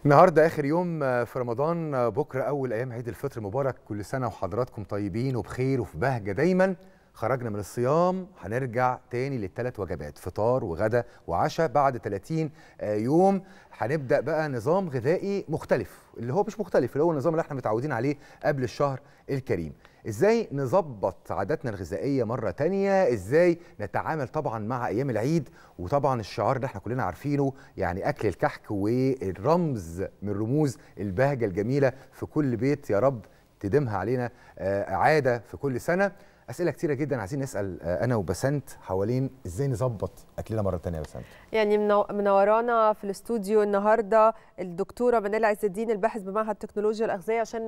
النهارده اخر يوم في رمضان بكره اول ايام عيد الفطر مبارك كل سنه وحضراتكم طيبين وبخير وفي بهجه دايما خرجنا من الصيام هنرجع تاني للثلاث وجبات فطار وغدا وعشاء بعد 30 يوم هنبدا بقى نظام غذائي مختلف اللي هو مش مختلف اللي هو النظام اللي احنا متعودين عليه قبل الشهر الكريم ازاي نظبط عاداتنا الغذائيه مره تانية ازاي نتعامل طبعا مع ايام العيد وطبعا الشعار اللي احنا كلنا عارفينه يعني اكل الكحك والرمز من رموز البهجه الجميله في كل بيت يا رب تديمها علينا عاده في كل سنه اسئله كتيره جدا عايزين نسال انا وبسنت حوالين ازاي نظبط اكلنا مره ثانيه يا بسنت يعني منورانا في الاستوديو النهارده الدكتوره منال عز الدين الباحث بمعهد تكنولوجيا الاغذيه عشان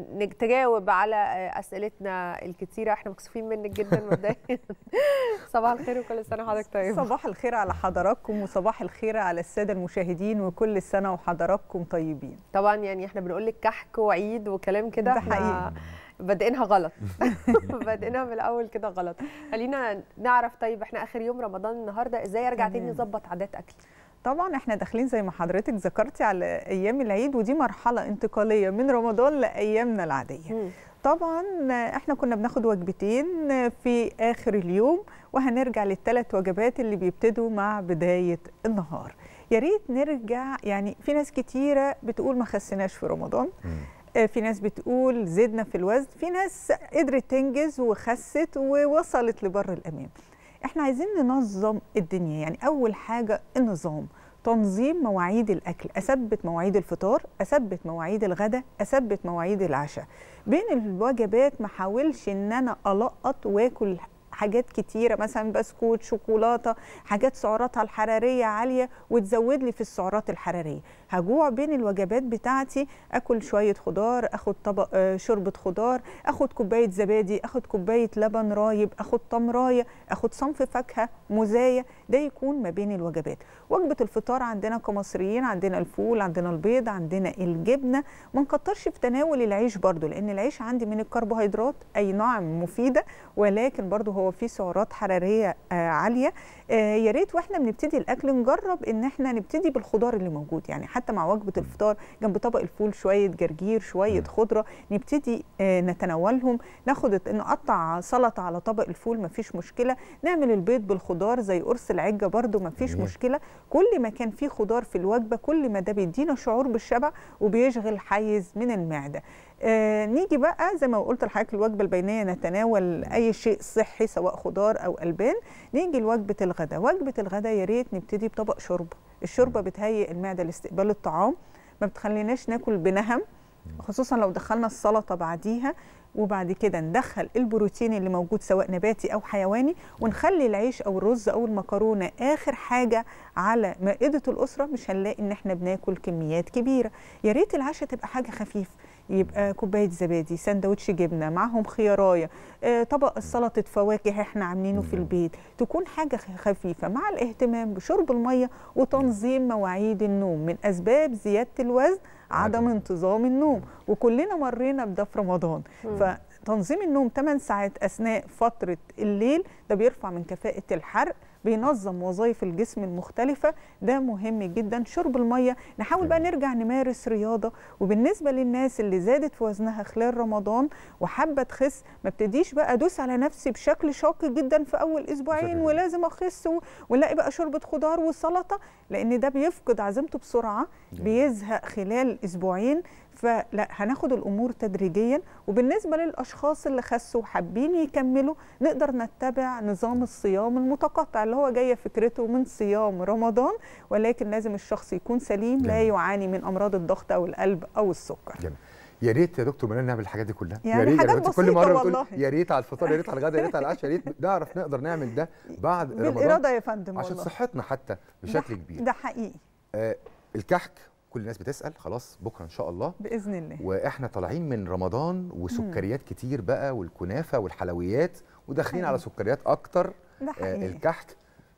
تجاوب على اسئلتنا الكتيره احنا مكسوفين منك جدا مبدئيا صباح الخير وكل سنه وحضرتك طيب صباح الخير على حضراتكم وصباح الخير على الساده المشاهدين وكل سنه وحضراتكم طيبين طبعا يعني احنا بنقول لك كحك وعيد وكلام كده ده حقيقي بادئينها غلط بادئينها من الاول كده غلط خلينا نعرف طيب احنا اخر يوم رمضان النهارده ازاي ارجع تاني نظبط عادات اكل طبعا احنا داخلين زي ما حضرتك ذكرتي على ايام العيد ودي مرحله انتقاليه من رمضان لايامنا العاديه م. طبعا احنا كنا بناخد وجبتين في اخر اليوم وهنرجع للثلاث وجبات اللي بيبتدوا مع بدايه النهار يا ريت نرجع يعني في ناس كتيره بتقول ما خسناش في رمضان م. في ناس بتقول زدنا في الوزن في ناس قدرت تنجز وخست ووصلت لبر الأمان احنا عايزين ننظم الدنيا يعني أول حاجة النظام تنظيم مواعيد الأكل أثبت مواعيد الفطار أثبت مواعيد الغداء أثبت مواعيد العشاء بين الوجبات ما حاولش ان انا القط واكل حاجات كتيرة مثلا بسكوت شوكولاتة حاجات سعراتها الحرارية عالية وتزود لي في السعرات الحرارية هجوع بين الوجبات بتاعتي اكل شوية خضار اخد طبق شوربة خضار اخد كوباية زبادي اخد كوباية لبن رايب اخد تمراية اخد صنف فاكهة مزاية ده يكون ما بين الوجبات وجبة الفطار عندنا كمصريين عندنا الفول عندنا البيض عندنا الجبنة ما نكترش في تناول العيش برضو لان العيش عندي من الكربوهيدرات اي نعم مفيدة ولكن برضو هو فيه سعرات حرارية آه عالية آه يا ريت واحنا بنبتدي الاكل نجرب ان احنا نبتدي بالخضار اللي موجود يعني حتى مع وجبه الفطار جنب طبق الفول شويه جرجير شويه م. خضره نبتدي آه نتناولهم ناخد نقطع سلطه على طبق الفول مفيش مشكله نعمل البيض بالخضار زي قرص العجه برده مفيش م. مشكله كل ما كان فيه خضار في الوجبه كل ما ده بيدينا شعور بالشبع وبيشغل حيز من المعده آه نيجي بقى زي ما قلت لحضرتك الوجبه البينيه نتناول اي شيء صحي سواء خضار او البان نيجي لوجبه الغداء وجبه الغداء يا ريت نبتدي بطبق شوربه الشوربه بتهيئ المعده لاستقبال الطعام ما بتخليناش ناكل بنهم خصوصا لو دخلنا السلطه بعديها وبعد كده ندخل البروتين اللي موجود سواء نباتي او حيواني ونخلي العيش او الرز او المكرونه اخر حاجه على مائده الاسره مش هنلاقي ان احنا بناكل كميات كبيره يا ريت العشاء تبقى حاجه خفيفه يبقى كوبايه زبادي سندوتش جبنه معاهم خيارايه آه طبق سلطه فواكه احنا عاملينه في البيت تكون حاجه خفيفه مع الاهتمام بشرب الميه وتنظيم مواعيد النوم من اسباب زياده الوزن عدم انتظام النوم وكلنا مرينا بده في رمضان فتنظيم النوم 8 ساعات اثناء فتره الليل ده بيرفع من كفاءه الحرق بينظم وظائف الجسم المختلفة ده مهم جدا شرب المية نحاول بقى نرجع نمارس رياضة وبالنسبة للناس اللي زادت في وزنها خلال رمضان وحابة تخس ما ابتديش بقى ادوس على نفسي بشكل شاق جدا في اول اسبوعين ولازم اخس ونلاقي بقى شوربة خضار وسلطة لان ده بيفقد عزيمته بسرعة بيزهق خلال اسبوعين فلا هناخد الامور تدريجيا وبالنسبه للاشخاص اللي خسوا وحابين يكملوا نقدر نتبع نظام الصيام المتقطع اللي هو جايه فكرته من صيام رمضان ولكن لازم الشخص يكون سليم لا يعاني من امراض الضغط او القلب او السكر جميل. يا ريت يا دكتور منال نعمل الحاجات دي كلها يعني يا ريت حاجات يعني بسيطة كل مره والله. بتقول يا ريت على الفطار يا ريت على الغداء يا ريت على العشاء يا ريت نعرف نقدر نعمل ده بعد رمضان بالاراده يا فندم عشان والله صحتنا حتى بشكل كبير ده حقيقي آه الكحك كل الناس بتسال خلاص بكره ان شاء الله باذن الله واحنا طالعين من رمضان وسكريات كتير بقى والكنافه والحلويات وداخلين على سكريات اكتر ده آه حقيقي الكحك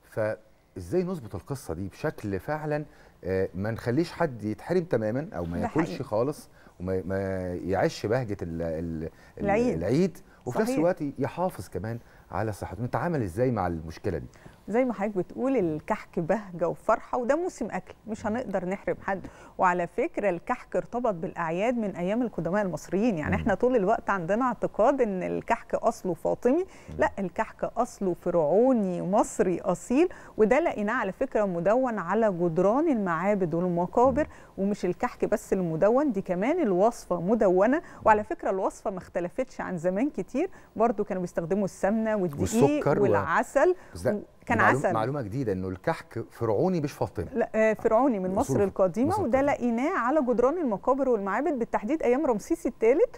فازاي نظبط القصه دي بشكل فعلا آه ما نخليش حد يتحرم تماما او ما ده ياكلش حقيقي. خالص وما ما يعيش بهجه ال ال العيد. العيد وفي نفس صحيح. الوقت يحافظ كمان على صحته نتعامل ازاي مع المشكله دي زي ما حضرتك بتقول الكحك بهجه وفرحه وده موسم اكل مش هنقدر نحرم حد وعلى فكره الكحك ارتبط بالاعياد من ايام القدماء المصريين يعني احنا طول الوقت عندنا اعتقاد ان الكحك اصله فاطمي لا الكحك اصله فرعوني مصري اصيل وده لقيناه على فكره مدون على جدران المعابد والمقابر ومش الكحك بس المدون دي كمان الوصفه مدونه وعلى فكره الوصفه ما اختلفتش عن زمان كتير برضو كانوا بيستخدموا السمنه والدقيق والسكر و- والعسل بس ده كان معلوم- عسل معلومه جديده انه الكحك فرعوني مش فاطمي لا آه، فرعوني من مصر أصول- القديمه مصر وده القديمة. لقيناه على جدران المقابر والمعابد بالتحديد ايام رمسيس الثالث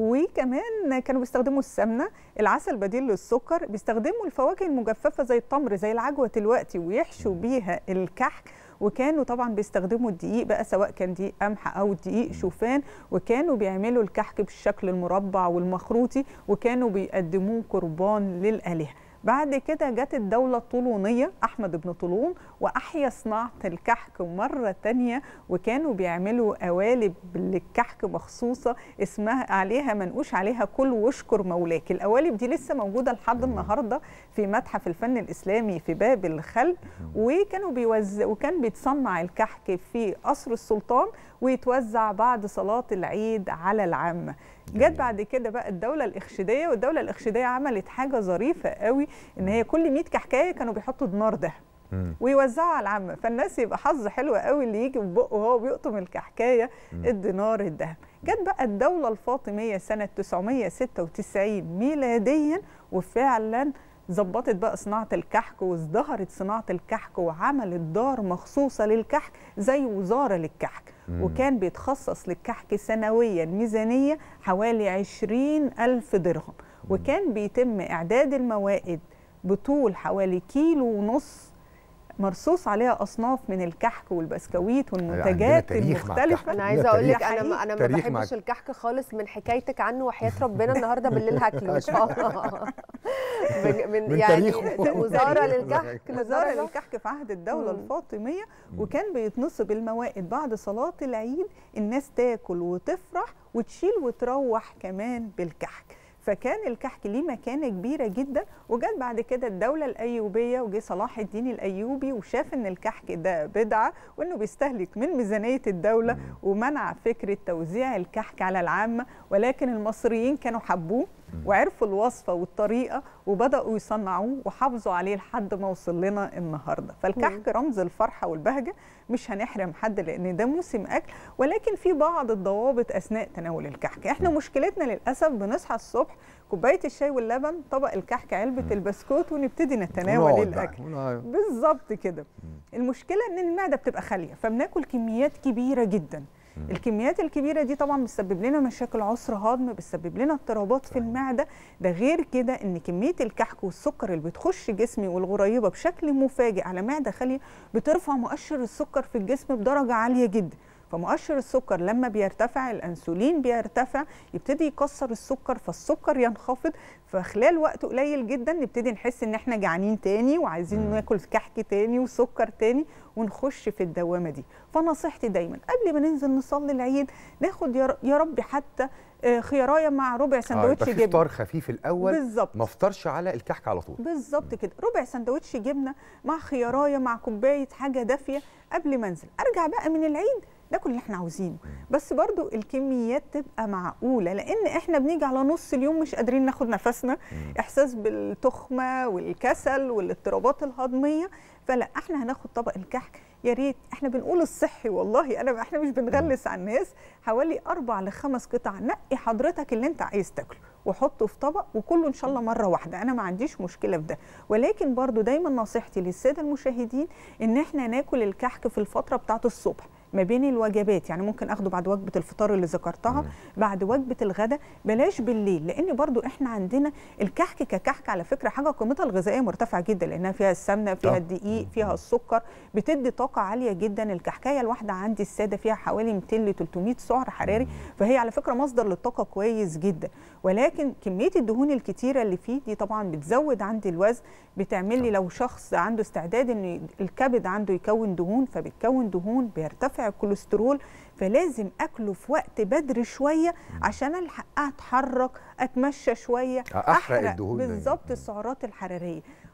وكمان كانوا بيستخدموا السمنه العسل بديل للسكر بيستخدموا الفواكه المجففه زي التمر زي العجوه دلوقتي ويحشوا بيها الكحك وكانوا طبعا بيستخدموا الدقيق بقى سواء كان دقيق قمح او دقيق شوفان وكانوا بيعملوا الكحك بالشكل المربع والمخروطي وكانوا بيقدموه قربان للالهه بعد كده جت الدولة الطولونية أحمد بن طولون وأحيا صناعة الكحك مرة تانية وكانوا بيعملوا قوالب للكحك مخصوصة اسمها عليها منقوش عليها كل واشكر مولاك القوالب دي لسه موجودة لحد النهاردة في متحف الفن الإسلامي في باب الخلد وكانوا بيوزع وكان بيتصنع الكحك في قصر السلطان ويتوزع بعد صلاة العيد على العامة جت بعد كده بقى الدولة الإخشيدية والدولة الإخشيدية عملت حاجة ظريفة قوي إن هي كل 100 كحكاية كانوا بيحطوا دينار دهب مم. ويوزعوا على العامة فالناس يبقى حظ حلو قوي اللي يجي في بقه وهو بيقطم الكحكاية الدينار الذهب جت بقى الدولة الفاطمية سنة 996 ميلاديا وفعلا ظبطت بقى صناعة الكحك وازدهرت صناعة الكحك وعملت دار مخصوصة للكحك زي وزارة للكحك مم. وكان بيتخصص للكحك سنويا ميزانية حوالي 20 ألف درهم وكان بيتم إعداد الموائد بطول حوالي كيلو ونص مرصوص عليها أصناف من الكحك والبسكويت والمنتجات تاريخ مع المختلفة الكحك. انا لا، عايزه اقول لك تاريخ انا ما حقيقي. انا ما تاريخ بحبش مع- الكحك خالص من حكايتك عنه وحياه ربنا النهارده بالليل هاكله مش ه- من, من, من يعني تاريخه. وزاره تاريخه. للكحك وزارة للدرجة؟ الكحك في عهد الدولة مم. الفاطمية وكان بيتنصب الموائد بعد صلاة العيد الناس تاكل وتفرح وتشيل وتروح كمان بالكحك فكان الكحك ليه مكانة كبيرة جدا وجت بعد كده الدولة الأيوبية وجه صلاح الدين الأيوبي وشاف إن الكحك ده بدعة وإنه بيستهلك من ميزانية الدولة ومنع فكرة توزيع الكحك على العامة ولكن المصريين كانوا حبوه وعرفوا الوصفة والطريقة وبدأوا يصنعوه وحافظوا عليه لحد ما وصل لنا النهاردة فالكحك رمز الفرحة والبهجة مش هنحرم حد لأن ده موسم أكل ولكن في بعض الضوابط أثناء تناول الكحك احنا مشكلتنا للأسف بنصحى الصبح كوباية الشاي واللبن طبق الكحك علبة البسكوت ونبتدي نتناول ونقعد بقى. الأكل ونقعد. بالظبط كده المشكله ان المعده بتبقى خاليه فبناكل كميات كبيره جدا الكميات الكبيره دي طبعا بتسبب لنا مشاكل عسر هضم بتسبب لنا اضطرابات في المعده ده غير كده ان كميه الكحك والسكر اللي بتخش جسمي والغريبه بشكل مفاجئ على معده خاليه بترفع مؤشر السكر في الجسم بدرجه عاليه جدا فمؤشر السكر لما بيرتفع الانسولين بيرتفع يبتدي يكسر السكر فالسكر ينخفض فخلال وقت قليل جدا نبتدي نحس ان احنا جعانين تاني وعايزين ناكل كحك تاني وسكر تاني ونخش في الدوامه دي فنصيحتي دايما قبل ما ننزل نصلي العيد ناخد يا ر- يا رب حتى آه، خيارايه مع ربع آه، سندوتش يبقى في جبنه فطار خفيف الاول بالظبط ما افطرش على الكحك على طول بالظبط كده ربع سندوتش جبنه مع خيارايه مع كوبايه حاجه دافيه قبل ما انزل ارجع بقى من العيد ناكل اللي احنا عاوزينه بس برضو الكميات تبقى معقوله لان احنا بنيجي على نص اليوم مش قادرين ناخد نفسنا احساس بالتخمه والكسل والاضطرابات الهضميه فلا احنا هناخد طبق الكحك يا ريت احنا بنقول الصحي والله انا احنا مش بنغلس على الناس حوالي اربع لخمس قطع نقي حضرتك اللي انت عايز تاكله وحطه في طبق وكله ان شاء الله مره واحده انا ما عنديش مشكله في ده ولكن برضو دايما نصيحتي للساده المشاهدين ان احنا ناكل الكحك في الفتره بتاعه الصبح ما بين الوجبات يعني ممكن اخده بعد وجبه الفطار اللي ذكرتها بعد وجبه الغداء بلاش بالليل لان برضو احنا عندنا الكحك ككحك على فكره حاجه قيمتها الغذائيه مرتفعه جدا لانها فيها السمنه فيها آه. الدقيق فيها السكر بتدي طاقه عاليه جدا الكحكايه الواحده عندي الساده فيها حوالي 200 ل 300 سعر حراري فهي على فكره مصدر للطاقه كويس جدا ولكن كميه الدهون الكتيره اللي فيه دي طبعا بتزود عندي الوزن بتعمل لي لو شخص عنده استعداد ان الكبد عنده يكون دهون فبتكون دهون بيرتفع الكوليسترول فلازم اكله في وقت بدري شويه عشان الحق اتحرك اتمشى شويه أحرق الدهون دايماً. بالظبط السعرات الحراريه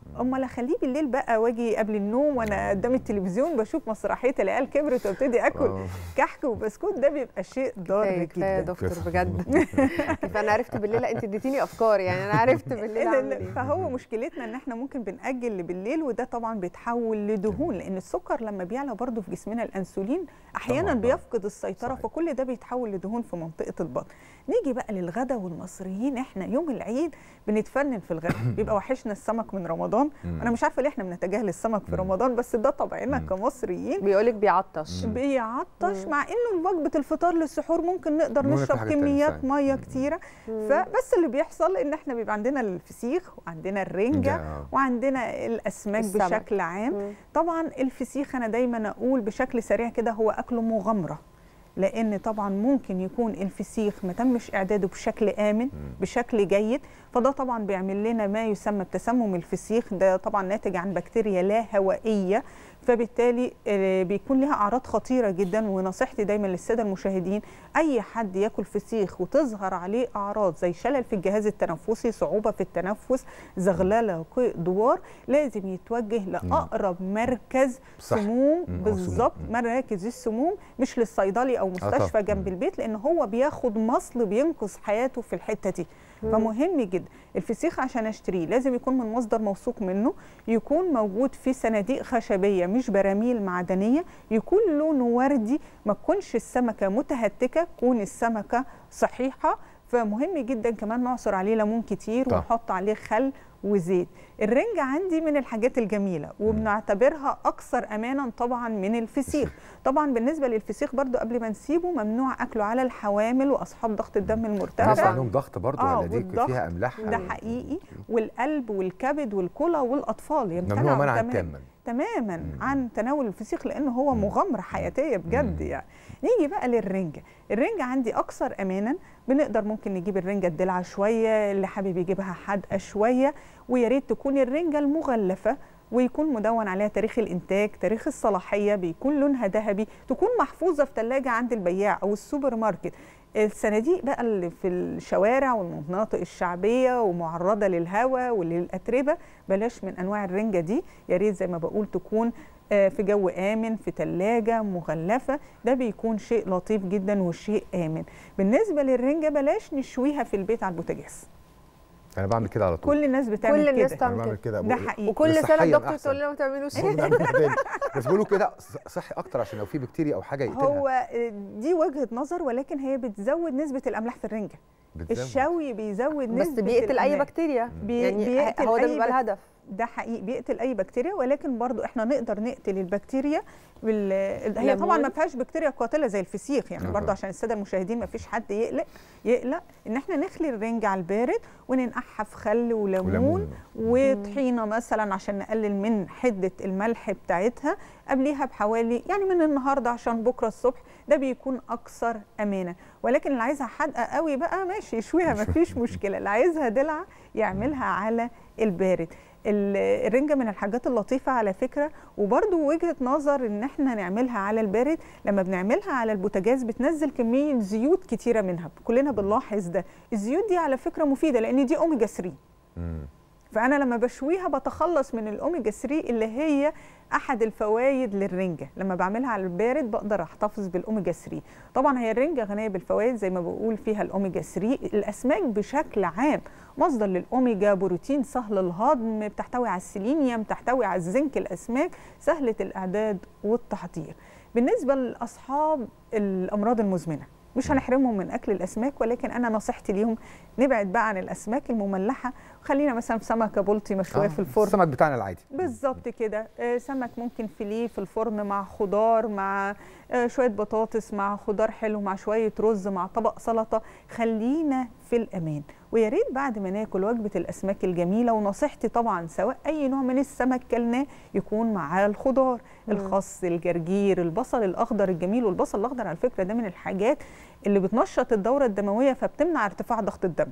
امال اخليه بالليل بقى واجي قبل النوم وانا قدام التلفزيون بشوف مسرحيه العيال كبرت وابتدي اكل آه. كحك وبسكوت ده بيبقى شيء ضار كفايه كفايه يا جدا دكتور بجد يبقى انا عرفت بالليل لا انت اديتيني افكار يعني انا عرفت بالليل اعمل ايه فهو مشكلتنا ان احنا ممكن بنأجل بالليل وده طبعا بيتحول لدهون لان السكر لما بيعلى برضه في جسمنا الانسولين احيانا طبعاً، طبعاً. بيفقد السيطره صحيح. فكل ده بيتحول لدهون في منطقه البطن نيجي بقى للغدا والمصريين احنا يوم العيد بنتفنن في الغدا بيبقى وحشنا السمك من رمضان مم. انا مش عارفه ليه احنا بنتجاهل السمك في مم. رمضان بس ده طبعنا مم. كمصريين بيقولك بيعطش مم. بيعطش مم. مع انه وجبه الفطار للسحور ممكن نقدر ممكن نشرب حاجة تانية كميات فعلا. ميه مم. كتيره مم. فبس اللي بيحصل ان احنا بيبقى عندنا الفسيخ وعندنا الرنجه آه. وعندنا الاسماك السمك. بشكل عام مم. طبعا الفسيخ انا دايما اقول بشكل سريع كده هو اكله مغامره لان طبعا ممكن يكون الفسيخ ما تمش اعداده بشكل امن بشكل جيد فده طبعا بيعمل لنا ما يسمى بتسمم الفسيخ ده طبعا ناتج عن بكتيريا لا هوائيه فبالتالي آه، بيكون لها اعراض خطيره جدا ونصيحتي دايما للساده المشاهدين اي حد ياكل فسيخ وتظهر عليه اعراض زي شلل في الجهاز التنفسي صعوبه في التنفس زغلله قيء دوار لازم يتوجه لاقرب مركز صح. سموم مم، أو بالظبط سموم. مراكز السموم مش للصيدلي او مستشفى طبعاً. جنب مم. البيت لان هو بياخد مصل بينقذ حياته في الحته دي فمهم جدا الفسيخ عشان اشتريه لازم يكون من مصدر موثوق منه يكون موجود في صناديق خشبيه مش براميل معدنيه يكون لونه وردي ما تكونش السمكه متهتكه تكون السمكه صحيحه فمهم جدا كمان نعصر عليه ليمون كتير طبعا. ونحط عليه خل وزيت الرنجة عندي من الحاجات الجميلة وبنعتبرها أكثر أمانا طبعا من الفسيخ طبعا بالنسبة للفسيخ برضو قبل ما نسيبه ممنوع أكله على الحوامل وأصحاب ضغط الدم الناس المرتفع عندهم ضغط برضه آه، ولا دي والضغط فيها املاح ده أو- حقيقي والقلب والكبد والكلى والأطفال يمتنعوا ممنوع منعا تماماً- تاما تماما مم. عن تناول الفسيخ لانه هو مم. مغامره حياتيه بجد مم. يعني نيجي بقى للرنجه الرنجه عندي اكثر امانا بنقدر ممكن نجيب الرنجه الدلعه شويه اللي حابب يجيبها حادقه شويه ويا ريت تكون الرنجه المغلفه ويكون مدون عليها تاريخ الانتاج تاريخ الصلاحيه بيكون لونها ذهبي تكون محفوظه في ثلاجه عند البياع او السوبر ماركت الصناديق بقى اللي في الشوارع والمناطق الشعبيه ومعرضه للهواء وللاتربه بلاش من انواع الرنجه دي يا ريت زي ما بقول تكون آه، في جو امن في ثلاجه مغلفه ده بيكون شيء لطيف جدا وشيء امن بالنسبه للرنجه بلاش نشويها في البيت على البوتاجاز انا بعمل كده على طول كل الناس بتعمل كل الناس كده انا تعمل بعمل كده كده ده بقول- حقيقي وكل سنه صحياً الدكتور أحسن. تقول لنا ما تعملوش والله كده أنا بالي. بس بيقولوا كده ص- صحي اكتر عشان لو في بكتيريا او حاجه يقتلها هو آه، دي وجهه نظر ولكن هي بتزود نسبه الاملاح في الرنجه بتزود. الشوي بيزود بس نسبه بيقتل اي الأملاح. بكتيريا بي- يعني بيقتل هو ده أي بيبقى بك- الهدف ده حقيقي بيقتل اي بكتيريا ولكن برضو احنا نقدر نقتل البكتيريا بال... هي طبعا ليمون. ما فيهاش بكتيريا قاتله زي الفسيخ يعني آه. برضو عشان الساده المشاهدين ما فيش حد يقلق يقلق ان احنا نخلي الرنج على البارد وننقعها في خل وليمون وليمون. وطحينه مثلا عشان نقلل من حده الملح بتاعتها قبليها بحوالي يعني من النهارده عشان بكره الصبح ده بيكون اكثر امانه ولكن اللي عايزها حادقه قوي بقى ماشي يشويها ما فيش مشكله اللي عايزها دلعه يعملها على البارد ال- الرنجة من الحاجات اللطيفة على فكرة وبرضو وجهة نظر ان احنا نعملها على البارد لما بنعملها على البوتاجاز بتنزل كمية زيوت كتيرة منها كلنا بنلاحظ ده الزيوت دي على فكرة مفيدة لان دي اوميجا 3 مم. فانا لما بشويها بتخلص من الاوميجا 3 اللي هي احد الفوائد للرنجه لما بعملها على البارد بقدر احتفظ بالاوميجا 3 طبعا هي الرنجه غنيه بالفوائد زي ما بقول فيها الاوميجا 3 الاسماك بشكل عام مصدر للاوميجا بروتين سهل الهضم بتحتوي على السيلينيوم تحتوي على الزنك الاسماك سهله الاعداد والتحضير بالنسبه لاصحاب الامراض المزمنه مش هنحرمهم من اكل الاسماك ولكن انا نصيحتي ليهم نبعد بقى عن الاسماك المملحه خلينا مثلا في سمكه بلطي مشويه آه، في الفرن السمك بتاعنا العادي بالظبط كده آه، سمك ممكن فيليه في الفرن مع خضار مع آه، شويه بطاطس مع خضار حلو مع شويه رز مع طبق سلطه خلينا في الامان ويا ريت بعد ما ناكل وجبه الاسماك الجميله ونصيحتي طبعا سواء اي نوع من السمك كلناه يكون معاه الخضار الخس الجرجير البصل الاخضر الجميل والبصل الاخضر على فكره ده من الحاجات اللي بتنشط الدوره الدمويه فبتمنع ارتفاع ضغط الدم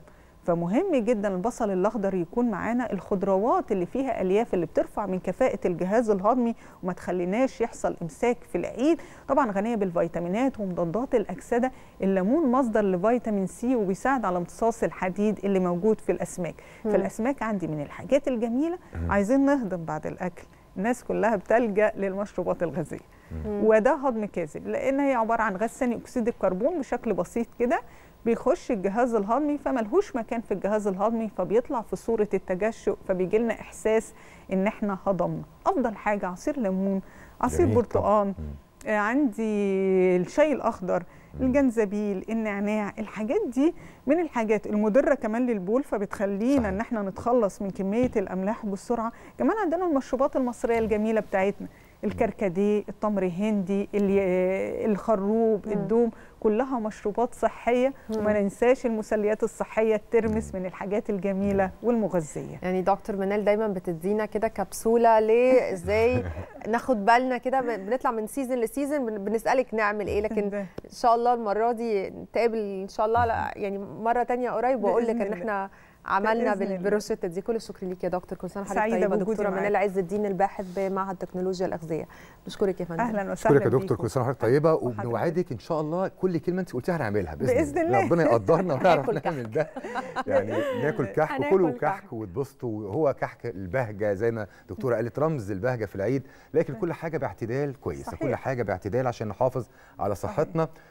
فمهم جدا البصل الاخضر يكون معانا الخضروات اللي فيها الياف اللي بترفع من كفاءه الجهاز الهضمي وما تخليناش يحصل امساك في العيد طبعا غنيه بالفيتامينات ومضادات الاكسده الليمون مصدر لفيتامين سي وبيساعد على امتصاص الحديد اللي موجود في الاسماك مم. فالاسماك عندي من الحاجات الجميله عايزين نهضم بعد الاكل الناس كلها بتلجا للمشروبات الغازيه وده هضم كاذب لان هي عباره عن غاز ثاني اكسيد الكربون بشكل بسيط كده بيخش الجهاز الهضمي فملهوش مكان في الجهاز الهضمي فبيطلع في صوره التجشؤ فبيجي لنا احساس ان احنا هضمنا افضل حاجه عصير ليمون عصير جميل طبعاً. برتقان مم. آه، عندي الشاي الاخضر الجنزبيل النعناع الحاجات دي من الحاجات المضره كمان للبول فبتخلينا صحيح. ان احنا نتخلص من كميه الاملاح بسرعه كمان عندنا المشروبات المصريه الجميله بتاعتنا الكركديه التمر الهندي ال- الخروب مم. الدوم كلها مشروبات صحيه وما ننساش المسليات الصحيه الترمس من الحاجات الجميله والمغذيه يعني دكتور منال دايما بتدينا كده كبسوله ليه ازاي ناخد بالنا كده ب- بنطلع من سيزون لسيزون بن- بنسالك نعمل ايه لكن ده. ان شاء الله المره دي نتقابل ان شاء الله على- يعني مره تانية قريب واقول لك بإذن ان الله. احنا عملنا بإذن بال- الله. بالروشته دي كل الشكر ليك يا دكتور كل سنه وحضرتك سعيدة طيبه بوجودي دكتوره معاك. منال عز الدين الباحث بمعهد تكنولوجيا الاغذيه بشكرك يا فندم اهلا وسهلا اشكرك يا دكتور بيكم. كل سنه وحضرتك طيبه وحضرتك. وبنوعدك ان شاء الله كل كلمه انت قلتيها هنعملها باذن, بإذن الله. ربنا يقدرنا ونعرف هناكل نعمل ده يعني ناكل كحك هناكل وكلوا كحك. كحك واتبسطوا وهو كحك البهجه زي ما دكتوره قالت رمز البهجه في العيد لكن كل حاجه باعتدال كويسه صحيح. كل حاجه باعتدال عشان نحافظ على صحتنا